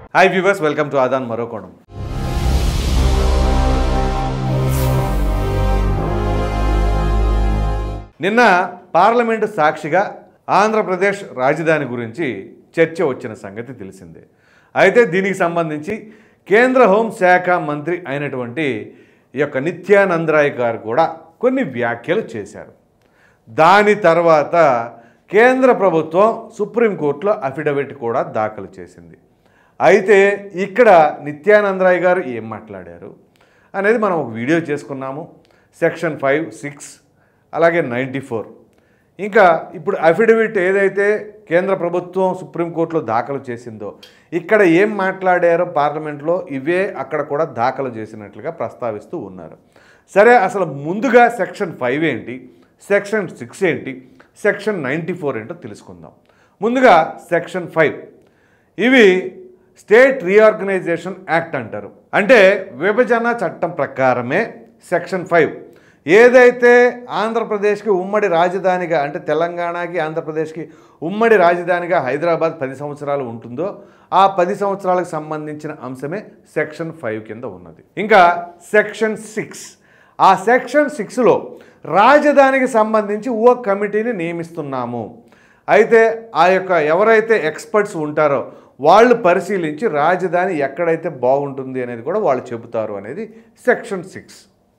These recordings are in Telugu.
hi viewers welcome to Aadan మరో కోణం నిన్న పార్లమెంటు సాక్షిగా ఆంధ్రప్రదేశ్ రాజధాని గురించి చర్చ వచ్చిన సంగతి తెలిసిందే అయితే దీనికి సంబంధించి కేంద్ర హోంశాఖ మంత్రి అయినటువంటి ఈ యొక్క నిత్యానందరాయ్ గారు కూడా కొన్ని వ్యాఖ్యలు చేశారు దాని తర్వాత కేంద్ర ప్రభుత్వం సుప్రీంకోర్టులో అఫిడవిట్ కూడా దాఖలు చేసింది అయితే ఇక్కడ నిత్యానందరాయ్ గారు ఏం మాట్లాడారు అనేది మనం ఒక వీడియో చేసుకున్నాము సెక్షన్ ఫైవ్ సిక్స్ అలాగే నైంటీ ఫోర్ ఇంకా ఇప్పుడు అఫిడవిట్ ఏదైతే కేంద్ర ప్రభుత్వం సుప్రీంకోర్టులో దాఖలు చేసిందో ఇక్కడ ఏం మాట్లాడారో పార్లమెంట్లో ఇవే అక్కడ కూడా దాఖలు చేసినట్లుగా ప్రస్తావిస్తూ ఉన్నారు సరే అసలు ముందుగా సెక్షన్ ఫైవ్ ఏంటి సెక్షన్ సిక్స్ ఏంటి సెక్షన్ నైంటీ ఫోర్ ఏంటో తెలుసుకుందాం ముందుగా సెక్షన్ ఫైవ్ ఇవి స్టేట్ రీఆర్గనైజేషన్ యాక్ట్ అంటారు అంటే విభజన చట్టం ప్రకారమే సెక్షన్ ఫైవ్ ఏదైతే ఆంధ్రప్రదేశ్కి ఉమ్మడి రాజధానిగా అంటే తెలంగాణకి ఆంధ్రప్రదేశ్కి ఉమ్మడి రాజధానిగా హైదరాబాద్ పది సంవత్సరాలు ఉంటుందో ఆ పది సంవత్సరాలకు సంబంధించిన అంశమే సెక్షన్ ఫైవ్ కింద ఉన్నది ఇంకా సెక్షన్ సిక్స్ ఆ సెక్షన్ సిక్స్లో రాజధానికి సంబంధించి ఓ కమిటీని నియమిస్తున్నాము అయితే ఆ యొక్క ఎవరైతే ఎక్స్పర్ట్స్ ఉంటారో వాళ్ళు పరిశీలించి రాజధాని ఎక్కడైతే బాగుంటుంది అనేది కూడా వాళ్ళు చెబుతారు అనేది సెక్షన్ సిక్స్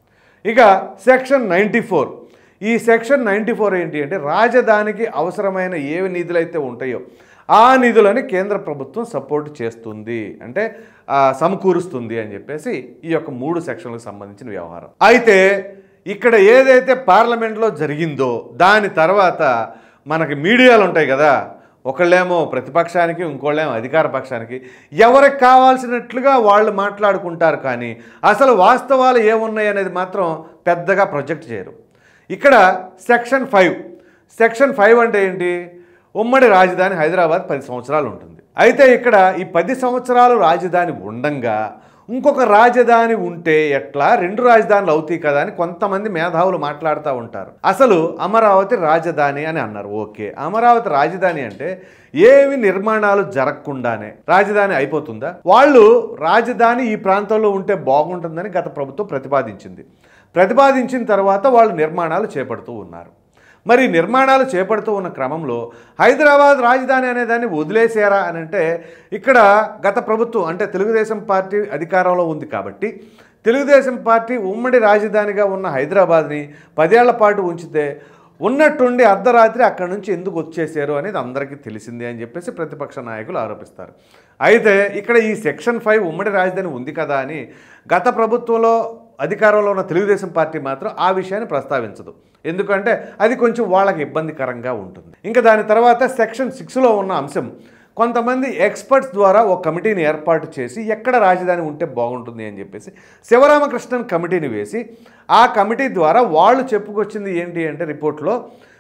ఇక సెక్షన్ నైంటీ ఫోర్ ఈ సెక్షన్ నైంటీ ఫోర్ ఏంటి అంటే రాజధానికి అవసరమైన ఏ నిధులైతే ఉంటాయో ఆ నిధులని కేంద్ర ప్రభుత్వం సపోర్ట్ చేస్తుంది అంటే ఆ, సమకూరుస్తుంది అని చెప్పేసి ఈ యొక్క మూడు సెక్షన్లకు సంబంధించిన వ్యవహారం అయితే ఇక్కడ ఏదైతే పార్లమెంట్లో జరిగిందో దాని తర్వాత మనకి మీడియాలు ఉంటాయి కదా ఒకళ్ళేమో ప్రతిపక్షానికి ఇంకోళ్ళేమో అధికార పక్షానికి ఎవరికి కావాల్సినట్లుగా వాళ్ళు మాట్లాడుకుంటారు కానీ అసలు వాస్తవాలు ఏమున్నాయి అనేది మాత్రం పెద్దగా ప్రొజెక్ట్ చేయరు ఇక్కడ సెక్షన్ ఫైవ్ సెక్షన్ ఫైవ్ అంటే ఏంటి ఉమ్మడి రాజధాని హైదరాబాద్ పది సంవత్సరాలు ఉంటుంది అయితే ఇక్కడ ఈ పది సంవత్సరాలు రాజధాని ఉండంగా ఇంకొక రాజధాని ఉంటే ఎట్లా రెండు రాజధానులు అవుతాయి కదా అని కొంతమంది మేధావులు మాట్లాడుతూ ఉంటారు అసలు అమరావతి రాజధాని అని అన్నారు ఓకే అమరావతి రాజధాని అంటే ఏవి నిర్మాణాలు జరగకుండానే రాజధాని అయిపోతుందా వాళ్ళు రాజధాని ఈ ప్రాంతంలో ఉంటే బాగుంటుందని గత ప్రభుత్వం ప్రతిపాదించింది ప్రతిపాదించిన తర్వాత వాళ్ళు నిర్మాణాలు చేపడుతూ ఉన్నారు మరి నిర్మాణాలు చేపడుతూ ఉన్న క్రమంలో హైదరాబాద్ రాజధాని అనే దాన్ని వదిలేసారా అని అంటే ఇక్కడ గత ప్రభుత్వం అంటే తెలుగుదేశం పార్టీ అధికారంలో ఉంది కాబట్టి తెలుగుదేశం పార్టీ ఉమ్మడి రాజధానిగా ఉన్న హైదరాబాద్ని పదేళ్ల పాటు ఉంచితే ఉన్నట్టుండి అర్ధరాత్రి అక్కడి నుంచి ఎందుకు వచ్చేసారు అనేది అందరికీ తెలిసిందే అని చెప్పేసి ప్రతిపక్ష నాయకులు ఆరోపిస్తారు అయితే ఇక్కడ ఈ సెక్షన్ ఫైవ్ ఉమ్మడి రాజధాని ఉంది కదా అని గత ప్రభుత్వంలో అధికారంలో ఉన్న తెలుగుదేశం పార్టీ మాత్రం ఆ విషయాన్ని ప్రస్తావించదు ఎందుకంటే అది కొంచెం వాళ్ళకి ఇబ్బందికరంగా ఉంటుంది ఇంకా దాని తర్వాత సెక్షన్ సిక్స్లో ఉన్న అంశం కొంతమంది ఎక్స్పర్ట్స్ ద్వారా ఒక కమిటీని ఏర్పాటు చేసి ఎక్కడ రాజధాని ఉంటే బాగుంటుంది అని చెప్పేసి శివరామకృష్ణన్ కమిటీని వేసి ఆ కమిటీ ద్వారా వాళ్ళు చెప్పుకొచ్చింది ఏంటి అంటే రిపోర్ట్లో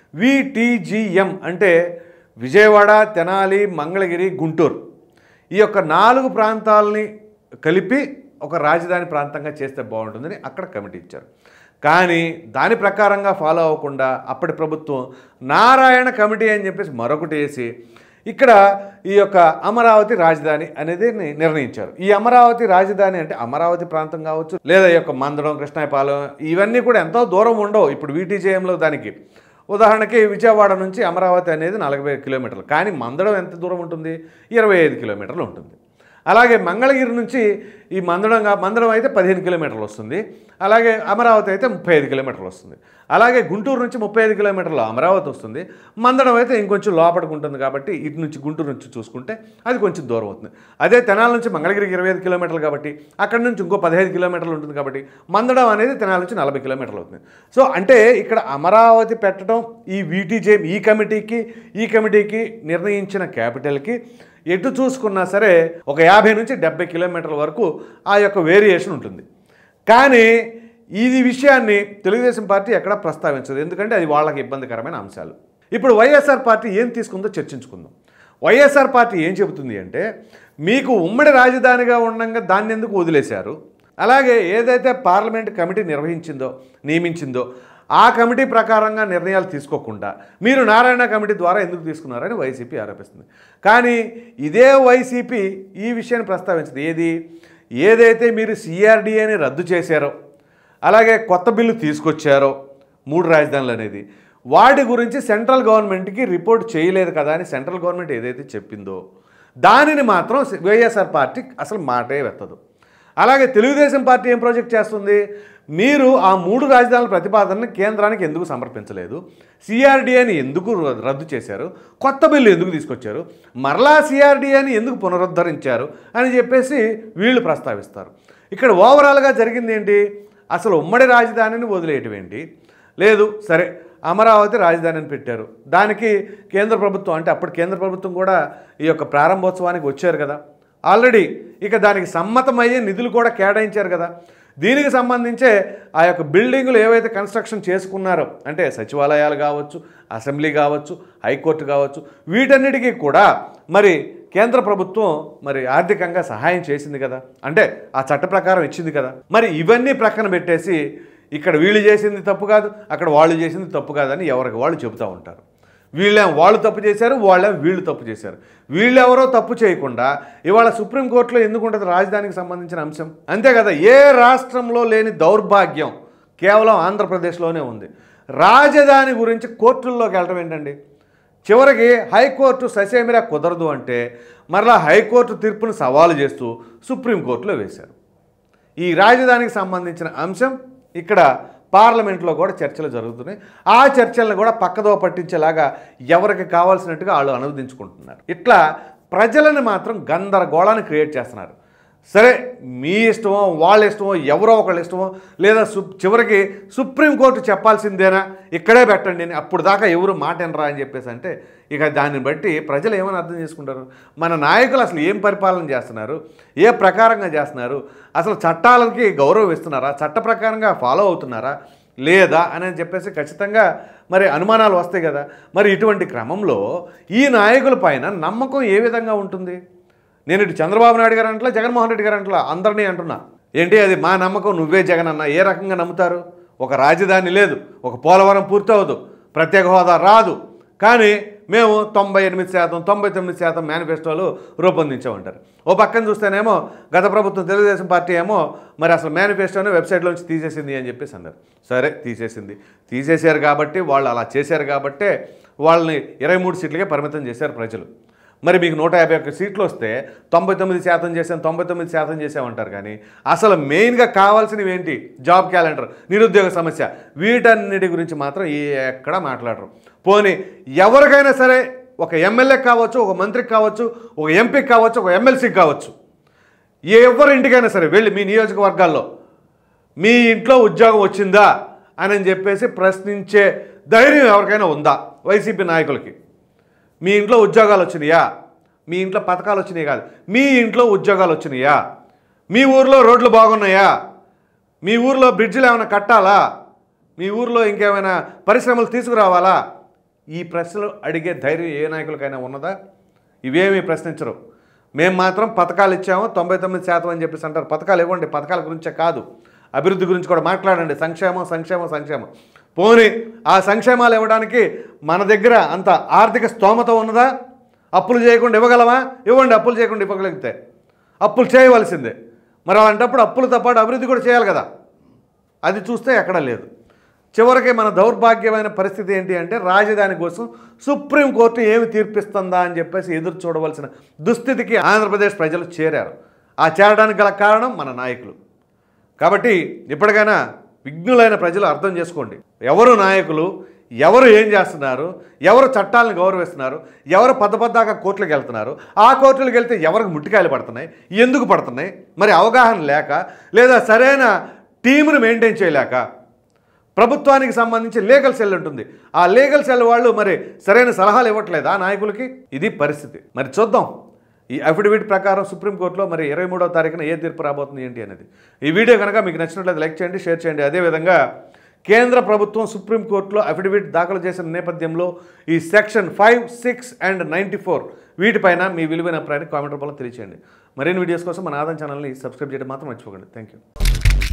విటీజీఎం అంటే విజయవాడ తెనాలి మంగళగిరి గుంటూరు ఈ యొక్క నాలుగు ప్రాంతాలని కలిపి ఒక రాజధాని ప్రాంతంగా చేస్తే బాగుంటుందని అక్కడ కమిటీ ఇచ్చారు కానీ దాని ప్రకారంగా ఫాలో అవ్వకుండా అప్పటి ప్రభుత్వం నారాయణ కమిటీ అని చెప్పేసి మరొకటి వేసి ఇక్కడ ఈ యొక్క అమరావతి రాజధాని అనేది ని- నిర్ణయించారు ఈ అమరావతి రాజధాని అంటే అమరావతి ప్రాంతం కావచ్చు లేదా ఈ యొక్క మందడం కృష్ణాయపాలెం ఇవన్నీ కూడా ఎంతో దూరం ఉండవు ఇప్పుడు వీటీజేఎంలో దానికి ఉదాహరణకి విజయవాడ నుంచి అమరావతి అనేది నలభై కిలోమీటర్లు కానీ మందడం ఎంత దూరం ఉంటుంది ఇరవై ఐదు కిలోమీటర్లు ఉంటుంది అలాగే మంగళగిరి నుంచి ఈ మందడం కా- మందడం అయితే పదిహేను కిలోమీటర్లు వస్తుంది అలాగే అమరావతి అయితే ముప్పై ఐదు కిలోమీటర్లు వస్తుంది అలాగే గుంటూరు నుంచి ముప్పై ఐదు కిలోమీటర్లు అమరావతి వస్తుంది మందడం అయితే ఇంకొంచెం లోపలికి ఉంటుంది కాబట్టి ఇటు నుంచి గుంటూరు నుంచి చూసుకుంటే అది కొంచెం దూరం అవుతుంది అదే తెనాల నుంచి మంగళగిరికి ఇరవై ఐదు కిలోమీటర్లు కాబట్టి అక్కడి నుంచి ఇంకో పదిహేను కిలోమీటర్లు ఉంటుంది కాబట్టి మందడం అనేది తెనాల నుంచి నలభై కిలోమీటర్లు అవుతుంది సో అంటే ఇక్కడ అమరావతి పెట్టడం ఈ వీటీజే ఈ కమిటీకి ఈ కమిటీకి నిర్ణయించిన క్యాపిటల్కి ఎటు చూసుకున్నా సరే ఒక యాభై నుంచి డెబ్బై కిలోమీటర్ల వరకు ఆ యొక్క వేరియేషన్ ఉంటుంది కానీ ఇది విషయాన్ని తెలుగుదేశం పార్టీ ఎక్కడా ప్రస్తావించదు ఎందుకంటే అది వాళ్ళకి ఇబ్బందికరమైన అంశాలు ఇప్పుడు వైఎస్ఆర్ పార్టీ ఏం తీసుకుందో చర్చించుకుందాం వైఎస్ఆర్ పార్టీ ఏం చెబుతుంది అంటే మీకు ఉమ్మడి రాజధానిగా ఉండగా దాన్ని ఎందుకు వదిలేశారు అలాగే ఏదైతే పార్లమెంట్ కమిటీ నిర్వహించిందో నియమించిందో ఆ కమిటీ ప్రకారంగా నిర్ణయాలు తీసుకోకుండా మీరు నారాయణ కమిటీ ద్వారా ఎందుకు తీసుకున్నారని వైసీపీ ఆరోపిస్తుంది కానీ ఇదే వైసీపీ ఈ విషయాన్ని ప్రస్తావించింది ఏది ఏదైతే మీరు సిఆర్డీఏని రద్దు చేశారో అలాగే కొత్త బిల్లు తీసుకొచ్చారో మూడు రాజధానులు అనేది వాటి గురించి సెంట్రల్ గవర్నమెంట్కి రిపోర్ట్ చేయలేదు కదా అని సెంట్రల్ గవర్నమెంట్ ఏదైతే చెప్పిందో దానిని మాత్రం వైఎస్ఆర్ పార్టీ అసలు మాటే వెత్తదు అలాగే తెలుగుదేశం పార్టీ ఏం ప్రాజెక్ట్ చేస్తుంది మీరు ఆ మూడు రాజధానుల ప్రతిపాదనని కేంద్రానికి ఎందుకు సమర్పించలేదు సిఆర్డీఏని ఎందుకు రద్దు చేశారు కొత్త బిల్లు ఎందుకు తీసుకొచ్చారు మరలా సిఆర్డీఏని ఎందుకు పునరుద్ధరించారు అని చెప్పేసి వీళ్ళు ప్రస్తావిస్తారు ఇక్కడ ఓవరాల్గా జరిగింది ఏంటి అసలు ఉమ్మడి రాజధానిని వదిలేయటం ఏంటి లేదు సరే అమరావతి రాజధానిని పెట్టారు దానికి కేంద్ర ప్రభుత్వం అంటే అప్పుడు కేంద్ర ప్రభుత్వం కూడా ఈ యొక్క ప్రారంభోత్సవానికి వచ్చారు కదా ఆల్రెడీ ఇక దానికి సమ్మతమయ్యే నిధులు కూడా కేటాయించారు కదా దీనికి సంబంధించే ఆ యొక్క బిల్డింగులు ఏవైతే కన్స్ట్రక్షన్ చేసుకున్నారో అంటే సచివాలయాలు కావచ్చు అసెంబ్లీ కావచ్చు హైకోర్టు కావచ్చు వీటన్నిటికీ కూడా మరి కేంద్ర ప్రభుత్వం మరి ఆర్థికంగా సహాయం చేసింది కదా అంటే ఆ చట్ట ప్రకారం ఇచ్చింది కదా మరి ఇవన్నీ ప్రక్కన పెట్టేసి ఇక్కడ వీళ్ళు చేసింది తప్పు కాదు అక్కడ వాళ్ళు చేసింది తప్పు కాదని ఎవరికి వాళ్ళు చెబుతూ ఉంటారు వీళ్ళేం వాళ్ళు తప్పు చేశారు వాళ్ళేం వీళ్ళు తప్పు చేశారు వీళ్ళెవరో తప్పు చేయకుండా ఇవాళ సుప్రీంకోర్టులో ఎందుకు ఉంటుంది రాజధానికి సంబంధించిన అంశం అంతే కదా ఏ రాష్ట్రంలో లేని దౌర్భాగ్యం కేవలం ఆంధ్రప్రదేశ్లోనే ఉంది రాజధాని గురించి కోర్టుల్లోకి వెళ్ళడం ఏంటండి చివరికి హైకోర్టు ససేమిరా కుదరదు అంటే మరలా హైకోర్టు తీర్పును సవాలు చేస్తూ సుప్రీంకోర్టులో వేశారు ఈ రాజధానికి సంబంధించిన అంశం ఇక్కడ పార్లమెంట్లో కూడా చర్చలు జరుగుతున్నాయి ఆ చర్చలను కూడా పక్కదో పట్టించేలాగా ఎవరికి కావాల్సినట్టుగా వాళ్ళు అనువదించుకుంటున్నారు ఇట్లా ప్రజలను మాత్రం గందరగోళాన్ని క్రియేట్ చేస్తున్నారు సరే మీ ఇష్టమో వాళ్ళ ఇష్టమో ఎవరో ఒకళ్ళ ఇష్టమో లేదా సు చివరికి సుప్రీంకోర్టు చెప్పాల్సిందేనా ఇక్కడే పెట్టండి అని అప్పుడు దాకా ఎవరు మాట వినరా అని చెప్పేసి అంటే ఇక దాన్ని బట్టి ప్రజలు ఏమని అర్థం చేసుకుంటారు మన నాయకులు అసలు ఏం పరిపాలన చేస్తున్నారు ఏ ప్రకారంగా చేస్తున్నారు అసలు చట్టాలకి గౌరవం ఇస్తున్నారా చట్ట ప్రకారంగా ఫాలో అవుతున్నారా లేదా అని చెప్పేసి ఖచ్చితంగా మరి అనుమానాలు వస్తాయి కదా మరి ఇటువంటి క్రమంలో ఈ నాయకుల పైన నమ్మకం ఏ విధంగా ఉంటుంది నేను ఇటు చంద్రబాబు నాయుడు గారు అంటలా జగన్మోహన్ రెడ్డి గారు అంటలా అందరినీ అంటున్నా ఏంటి అది మా నమ్మకం నువ్వే జగన్ అన్న ఏ రకంగా నమ్ముతారు ఒక రాజధాని లేదు ఒక పోలవరం పూర్తవదు ప్రత్యేక హోదా రాదు కానీ మేము తొంభై ఎనిమిది శాతం తొంభై తొమ్మిది శాతం మేనిఫెస్టోలు రూపొందించామంటారు ఓ పక్కన చూస్తేనేమో గత ప్రభుత్వం తెలుగుదేశం పార్టీ ఏమో మరి అసలు మేనిఫెస్టోని వెబ్సైట్లోంచి తీసేసింది అని చెప్పేసి అన్నారు సరే తీసేసింది తీసేశారు కాబట్టి వాళ్ళు అలా చేశారు కాబట్టే వాళ్ళని ఇరవై మూడు సీట్లకే పరిమితం చేశారు ప్రజలు మరి మీకు నూట యాభై ఒక్క సీట్లు వస్తే తొంభై తొమ్మిది శాతం చేసాం తొంభై తొమ్మిది శాతం చేసామంటారు కానీ అసలు మెయిన్గా కావాల్సినవి ఏంటి జాబ్ క్యాలెండర్ నిరుద్యోగ సమస్య వీటన్నిటి గురించి మాత్రం ఎక్కడా మాట్లాడరు పోనీ ఎవరికైనా సరే ఒక ఎమ్మెల్యేకి కావచ్చు ఒక మంత్రికి కావచ్చు ఒక ఎంపీకి కావచ్చు ఒక ఎమ్మెల్సీకి కావచ్చు ఎవరి ఇంటికైనా సరే వెళ్ళి మీ నియోజకవర్గాల్లో మీ ఇంట్లో ఉద్యోగం వచ్చిందా అని చెప్పేసి ప్రశ్నించే ధైర్యం ఎవరికైనా ఉందా వైసీపీ నాయకులకి మీ ఇంట్లో ఉద్యోగాలు వచ్చినాయా మీ ఇంట్లో పథకాలు వచ్చినాయి కాదు మీ ఇంట్లో ఉద్యోగాలు వచ్చినాయా మీ ఊర్లో రోడ్లు బాగున్నాయా మీ ఊర్లో బ్రిడ్జిలు ఏమైనా కట్టాలా మీ ఊర్లో ఇంకేమైనా పరిశ్రమలు తీసుకురావాలా ఈ ప్రశ్నలు అడిగే ధైర్యం ఏ నాయకులకైనా ఉన్నదా ఇవేమీ ప్రశ్నించరు మేము మాత్రం పథకాలు ఇచ్చాము తొంభై తొమ్మిది శాతం అని చెప్పేసి అంటారు పథకాలు ఇవ్వండి పథకాల గురించే కాదు అభివృద్ధి గురించి కూడా మాట్లాడండి సంక్షేమం సంక్షేమం సంక్షేమం పోని ఆ సంక్షేమాలు ఇవ్వడానికి మన దగ్గర అంత ఆర్థిక స్తోమత ఉన్నదా అప్పులు చేయకుండా ఇవ్వగలమా ఇవ్వండి అప్పులు చేయకుండా ఇవ్వగలిగితే అప్పులు చేయవలసిందే మరి అలాంటప్పుడు అప్పులతో పాటు అభివృద్ధి కూడా చేయాలి కదా అది చూస్తే ఎక్కడ లేదు చివరికి మన దౌర్భాగ్యమైన పరిస్థితి ఏంటి అంటే రాజధాని కోసం సుప్రీంకోర్టు ఏమి తీర్పిస్తుందా అని చెప్పేసి ఎదురు చూడవలసిన దుస్థితికి ఆంధ్రప్రదేశ్ ప్రజలు చేరారు ఆ చేరడానికి గల కారణం మన నాయకులు కాబట్టి ఇప్పటికైనా విఘ్నులైన ప్రజలు అర్థం చేసుకోండి ఎవరు నాయకులు ఎవరు ఏం చేస్తున్నారు ఎవరు చట్టాలను గౌరవిస్తున్నారు ఎవరు పద్దపద్దాకా కోర్టులకు వెళ్తున్నారు ఆ కోర్టులకు వెళ్తే ఎవరికి ముట్టికాయలు పడుతున్నాయి ఎందుకు పడుతున్నాయి మరి అవగాహన లేక లేదా సరైన టీమును మెయింటైన్ చేయలేక ప్రభుత్వానికి సంబంధించి లీగల్ సెల్ ఉంటుంది ఆ లీగల్ సెల్ వాళ్ళు మరి సరైన సలహాలు ఇవ్వట్లేదా నాయకులకి ఇది పరిస్థితి మరి చూద్దాం ఈ అఫిడవిట్ ప్రకారం సుప్రీంకోర్టులో మరి ఇరవై మూడవ తారీఖున ఏ తీర్పు రాబోతుంది ఏంటి అనేది ఈ వీడియో కనుక మీకు నచ్చినట్లయితే లైక్ చేయండి షేర్ చేయండి అదేవిధంగా కేంద్ర ప్రభుత్వం సుప్రీంకోర్టులో అఫిడవిట్ దాఖలు చేసిన నేపథ్యంలో ఈ section five six and ninety four వీటిపైన మీ విలువైన అభిప్రాయాన్ని కామెంట్ రూపంలో తెలియచేయండి మరిన్ని వీడియోస్ కోసం మన ఆదాయం ఛానల్ని సబ్స్క్రైబ్ చేయడం మాత్రం మర్చిపోకండి థ్యాంక్ యూ